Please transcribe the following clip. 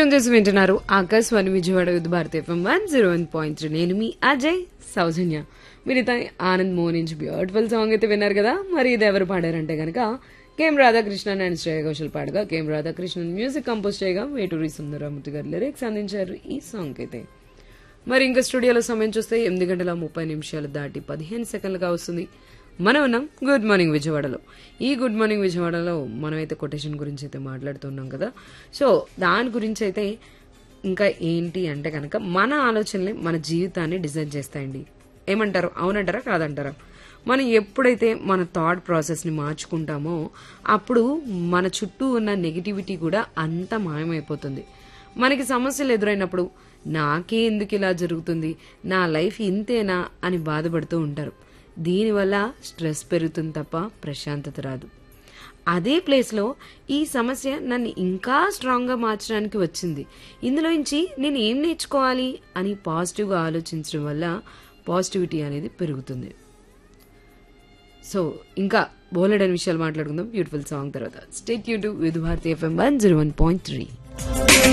tune చేసి వింటున్నారు Akashvani Vijayawada Vividh Bharati FM one zero one point three నేను మీ అజయ్ సౌజన్య మీరు ఇత ఆనంద్ మోహన్ నుంచి బ్యూటిఫుల్ సాంగ్ అయితే విన్నారు కదా మరి ఇది ఎవరు పాడారంటే గనక కేఎం రాధాకృష్ణన్ అండ్ శ్రేయ ఘోషల్ పాడగా కేఎం రాధాకృష్ణన్ మ్యూజిక్ కంపోజ్ చేయగా వేటూరి సుందరమూర్తి గారు లిరిక్స్ అందించారు ఈ సాంగ్ అయితే మరి ఇంకా స్టూడియోలో సమయం చూస్తే ఎనిమిది గంటల ముప్పై నిమిషాలు దాటి పదిహేను సెకండ్లుగా వస్తుంది మనం ఉన్నాం గుడ్ మార్నింగ్ విజయవాడలో ఈ గుడ్ మార్నింగ్ విజయవాడలో మనమైతే కొటేషన్ గురించి అయితే మాట్లాడుతున్నాం కదా సో దాని గురించి అయితే ఇంకా ఏంటి అంటే కనుక మన ఆలోచనలే మన జీవితాన్ని డిజైన్ చేస్తాయండి ఏమంటారు అవునంటారా కాదంటారా మనం ఎప్పుడైతే మన థాట్ ప్రాసెస్ని మార్చుకుంటామో అప్పుడు మన చుట్టూ ఉన్న నెగిటివిటీ కూడా అంత మాయమైపోతుంది మనకి సమస్యలు ఎదురైనప్పుడు నాకే ఎందుకు ఇలా జరుగుతుంది నా లైఫ్ ఇంతేనా అని బాధపడుతూ ఉంటారు దీనివల్ల స్ట్రెస్ పెరుగుతుంది తప్ప ప్రశాంతత రాదు అదే ప్లేస్లో ఈ సమస్య నన్ను ఇంకా స్ట్రాంగ్గా మార్చడానికి వచ్చింది ఇందులోంచి నేను ఏం నేర్చుకోవాలి అని పాజిటివ్గా ఆలోచించడం వల్ల పాజిటివిటీ అనేది పెరుగుతుంది సో ఇంకా బోలెడని విషయాలు మాట్లాడుకుందాం బ్యూటిఫుల్ సాంగ్ తర్వాత state YouTube Vividh Bharati FM one zero one point three